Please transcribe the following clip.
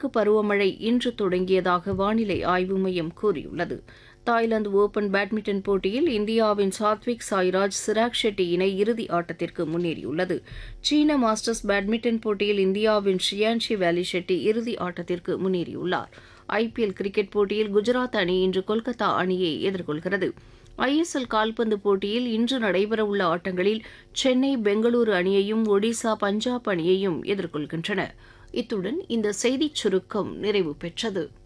தென்மேற்கு பருவமழை இன்று தொடங்கியதாக வானிலை ஆய்வு மையம் கூறியுள்ளது தாய்லாந்து ஓபன் பேட்மிண்டன் போட்டியில் இந்தியாவின் சாத்விக் சாய்ராஜ் சிராக் ஷெட்டி இணை இறுதி ஆட்டத்திற்கு முன்னேறியுள்ளது சீன மாஸ்டர்ஸ் பேட்மிண்டன் போட்டியில் இந்தியாவின் ஷியான்ஷி வேலி ஷெட்டி இறுதி ஆட்டத்திற்கு முன்னேறியுள்ளார் ஐபிஎல் கிரிக்கெட் போட்டியில் குஜராத் அணி இன்று கொல்கத்தா அணியை எதிர்கொள்கிறது ஐஎஸ்எல் கால்பந்து போட்டியில் இன்று நடைபெறவுள்ள ஆட்டங்களில் சென்னை பெங்களூரு அணியையும் ஒடிசா பஞ்சாப் அணியையும் எதிர்கொள்கின்றன இத்துடன் இந்த செய்திச் சுருக்கம் நிறைவு பெற்றது